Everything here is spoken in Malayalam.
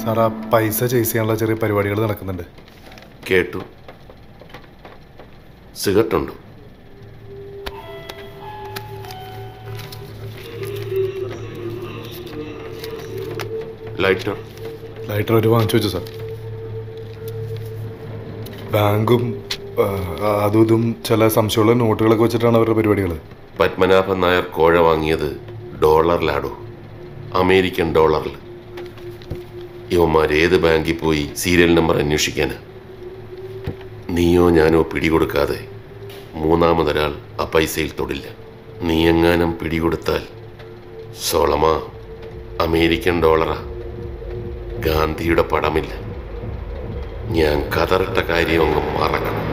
സാർ ആ പൈസ ചേസ് ചെയ്യാനുള്ള ചെറിയ പരിപാടികൾ നടക്കുന്നുണ്ട് കേട്ടു സിഗരറ്റ് ഉണ്ടോ ലൈറ്റർ ലൈറ്റർ ഒരു വാങ്ങിച്ചു വെച്ചു സാർ ബാങ്കും ആ, അതും ഇതും ചില സംശയമുള്ള നോട്ടുകളൊക്കെ വെച്ചിട്ടാണ് അവരുടെ പരിപാടികൾ പത്മനാഭൻ നായർ കോഴ വാങ്ങിയത് ഡോളറിലാടോ അമേരിക്കൻ ഡോളറിൽ ഇവന്മാർ ഏത് ബാങ്കിൽ പോയി സീരിയൽ നമ്പർ അന്വേഷിക്കാന് നീയോ ഞാനോ പിടികൊടുക്കാതെ മൂന്നാമതൊരാൾ ആ പൈസയിൽ തൊടില്ല നീ എങ്ങാനും പിടികൊടുത്താൽ സോളമ അമേരിക്കൻ ഡോളറാ ഗാന്ധിയുടെ പടമില്ല ഞാൻ കതറിട്ട കാര്യം അങ്ങ് മറക്കണം